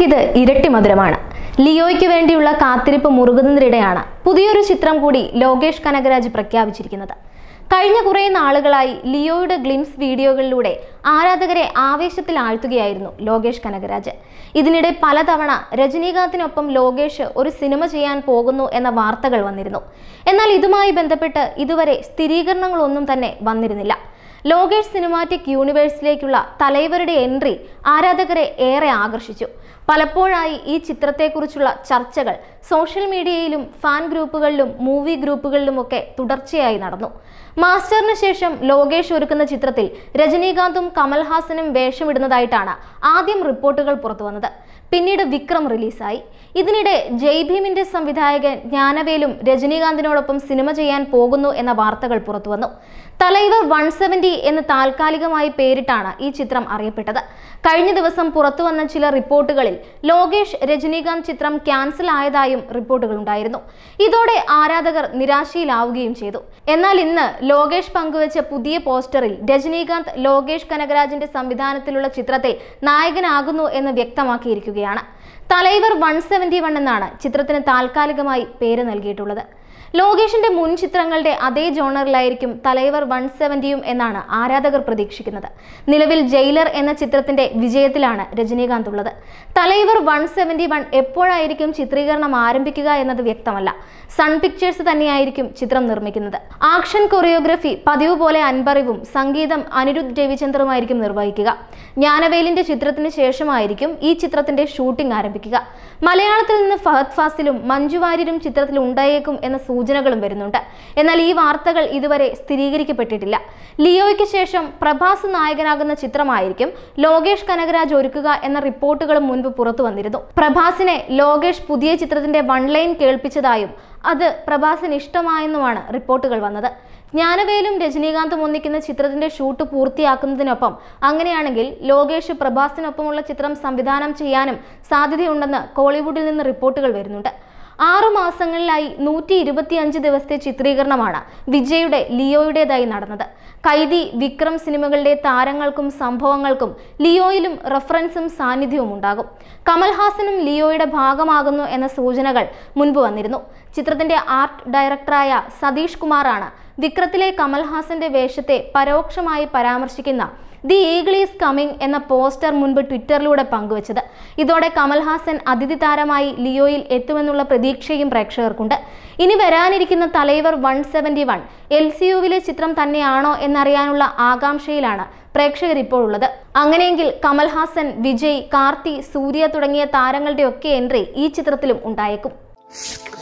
ആരാധകർക്കിത് ഇരട്ടി മധുരമാണ് ലിയോയ്ക്ക് വേണ്ടിയുള്ള കാത്തിരിപ്പ് മുറുകുന്നതിനിടെയാണ് പുതിയൊരു ചിത്രം കൂടി ലോകേഷ് കനകരാജ് പ്രഖ്യാപിച്ചിരിക്കുന്നത് കഴിഞ്ഞ കുറേ നാളുകളായി ലിയോയുടെ ഗ്ലിംസ് വീഡിയോകളിലൂടെ ആരാധകരെ ആവേശത്തിൽ ആഴ്ത്തുകയായിരുന്നു ലോകേഷ് കനകരാജ് ഇതിനിടെ പലതവണ രജനീകാന്തിനൊപ്പം ലോകേഷ് ഒരു സിനിമ ചെയ്യാൻ പോകുന്നു എന്ന വാർത്തകൾ വന്നിരുന്നു എന്നാൽ ഇതുമായി ബന്ധപ്പെട്ട് ഇതുവരെ സ്ഥിരീകരണങ്ങളൊന്നും തന്നെ വന്നിരുന്നില്ല ലോകേഷ് സിനിമാറ്റിക് യൂണിവേഴ്സിലേക്കുള്ള തലൈവരുടെ എൻട്രി ആരാധകരെ ഏറെ ആകർഷിച്ചു പലപ്പോഴായി ഈ ചിത്രത്തെക്കുറിച്ചുള്ള ചർച്ചകൾ സോഷ്യൽ മീഡിയയിലും ഫാൻ ഗ്രൂപ്പുകളിലും മൂവി ഗ്രൂപ്പുകളിലുമൊക്കെ തുടർച്ചയായി നടന്നു മാസ്റ്ററിന് ശേഷം ലോകേഷ് ഒരുക്കുന്ന ചിത്രത്തിൽ രജനീകാന്തും കമൽഹാസനും വേഷമിടുന്നതായിട്ടാണ് ആദ്യം റിപ്പോർട്ടുകൾ പുറത്തുവന്നത് പിന്നീട് വിക്രം റിലീസായി ഇതിനിടെ ജയ് ഭീമിന്റെ സംവിധായകൻ ജ്ഞാനവേലും രജനീകാന്തിനോടൊപ്പം സിനിമ ചെയ്യാൻ പോകുന്നു എന്ന വാർത്തകൾ പുറത്തുവന്നു തലൈവർ വൺ സെവൻറ്റി എന്ന് താൽക്കാലികമായി പേരിട്ടാണ് ഈ ചിത്രം അറിയപ്പെട്ടത് കഴിഞ്ഞ ദിവസം പുറത്തുവന്ന ചില റിപ്പോർട്ടുകളിൽ ലോകേഷ് രജനീകാന്ത് ചിത്രം ക്യാൻസൽ ആയതായും റിപ്പോർട്ടുകളുണ്ടായിരുന്നു ഇതോടെ ആരാധകർ നിരാശയിലാവുകയും ചെയ്തു എന്നാൽ ഇന്ന് ലോകേഷ് പങ്കുവച്ച പുതിയ പോസ്റ്ററിൽ രജനീകാന്ത് ലോകേഷ് കനകരാജിന്റെ സംവിധാനത്തിലുള്ള ചിത്രത്തിൽ നായകനാകുന്നു എന്ന് വ്യക്തമാക്കിയിരിക്കുകയാണ് തലൈവർ വൺ സെവൻറ്റി വൺ എന്നാണ് ചിത്രത്തിന് താൽക്കാലികമായി പേര് നൽകിയിട്ടുള്ളത് ലോകേഷിന്റെ മുൻ ചിത്രങ്ങളുടെ അതേ ജോണറിലായിരിക്കും തലൈവർ വൺ സെവൻറ്റിയും എന്നാണ് ആരാധകർ പ്രതീക്ഷിക്കുന്നത് നിലവിൽ ജയിലർ എന്ന ചിത്രത്തിന്റെ വിജയത്തിലാണ് രജനീകാന്ത് ഉള്ളത് തലൈവർ വൺ സെവൻറ്റി വൺ എപ്പോഴായിരിക്കും ചിത്രീകരണം ആരംഭിക്കുക എന്നത് വ്യക്തമല്ല സൺ പിക്ചേഴ്സ് തന്നെയായിരിക്കും ചിത്രം നിർമ്മിക്കുന്നത് ആക്ഷൻ കൊറിയോഗ്രഫി പതിവ് പോലെ അൻപറിവും സംഗീതം അനിരുദ്ധ് രവിചന്ദ്രമായിരിക്കും നിർവഹിക്കുക ജ്ഞാനവേലിന്റെ ചിത്രത്തിന് ശേഷമായിരിക്കും ഈ ചിത്രത്തിന്റെ ഷൂട്ടിംഗ് ആരംഭിക്കുക മലയാളത്തിൽ നിന്ന് ഫഹദ് ഫാസിലും മഞ്ജു വാര്യരും ചിത്രത്തിൽ ഉണ്ടായേക്കും എന്ന സൂചനകളും വരുന്നുണ്ട് എന്നാൽ ഈ വാർത്തകൾ ഇതുവരെ സ്ഥിരീകരിക്കപ്പെട്ടിട്ടില്ല ലിയോയ്ക്ക് ശേഷം പ്രഭാസ് നായകനാകുന്ന ചിത്രമായിരിക്കും ലോകേഷ് കനകരാജ് ഒരുക്കുക എന്ന റിപ്പോർട്ടുകളും മുൻപ് പുറത്തു വന്നിരുന്നു പ്രഭാസിനെ ലോകേഷ് പുതിയ ചിത്രത്തിന്റെ വൺ ലൈൻ കേൾപ്പിച്ചതായും അത് പ്രഭാസിന് ഇഷ്ടമായെന്നുമാണ് റിപ്പോർട്ടുകൾ വന്നത് ജ്ഞാനവേലും രജനീകാന്തും ഒന്നിക്കുന്ന ചിത്രത്തിന്റെ ഷൂട്ട് പൂർത്തിയാക്കുന്നതിനൊപ്പം അങ്ങനെയാണെങ്കിൽ ലോകേഷ് പ്രഭാസിനൊപ്പമുള്ള ചിത്രം സംവിധാനം ചെയ്യാനും സാധ്യതയുണ്ടെന്ന് കോളിവുഡിൽ നിന്ന് റിപ്പോർട്ടുകൾ വരുന്നുണ്ട് ആറു മാസങ്ങളിലായി നൂറ്റി ഇരുപത്തിയഞ്ച് ദിവസത്തെ ചിത്രീകരണമാണ് വിജയുടെ ലിയോയുടേതായി നടന്നത് കൈതി വിക്രം സിനിമകളുടെ താരങ്ങൾക്കും സംഭവങ്ങൾക്കും ലിയോയിലും റെഫറൻസും സാന്നിധ്യവും ഉണ്ടാകും കമൽഹാസനും ലിയോയുടെ ഭാഗമാകുന്നു എന്ന സൂചനകൾ മുൻപ് വന്നിരുന്നു ചിത്രത്തിന്റെ ആർട്ട് ഡയറക്ടറായ സതീഷ് കുമാറാണ് വിക്രത്തിലെ കമൽഹാസന്റെ വേഷത്തെ പരോക്ഷമായി പരാമർശിക്കുന്ന ദി ഈഗിൾ ഈസ് കമ്മിങ് എന്ന പോസ്റ്റർ മുൻപ് ട്വിറ്ററിലൂടെ പങ്കുവച്ചത് ഇതോടെ കമൽഹാസൻ അതിഥി താരമായി ലിയോയിൽ എത്തുമെന്നുള്ള പ്രതീക്ഷയും പ്രേക്ഷകർക്കുണ്ട് ഇനി വരാനിരിക്കുന്ന Thalaivar one seventy one L C യുവിലെ ചിത്രം തന്നെയാണോ എന്നറിയാനുള്ള ആകാംക്ഷയിലാണ് പ്രേക്ഷകർ ഇപ്പോൾ ഉള്ളത് അങ്ങനെയെങ്കിൽ കമൽഹാസൻ വിജയ് കാർത്തി സൂര്യ തുടങ്ങിയ താരങ്ങളുടെയൊക്കെ എൻട്രി ഈ ചിത്രത്തിലും ഉണ്ടായേക്കും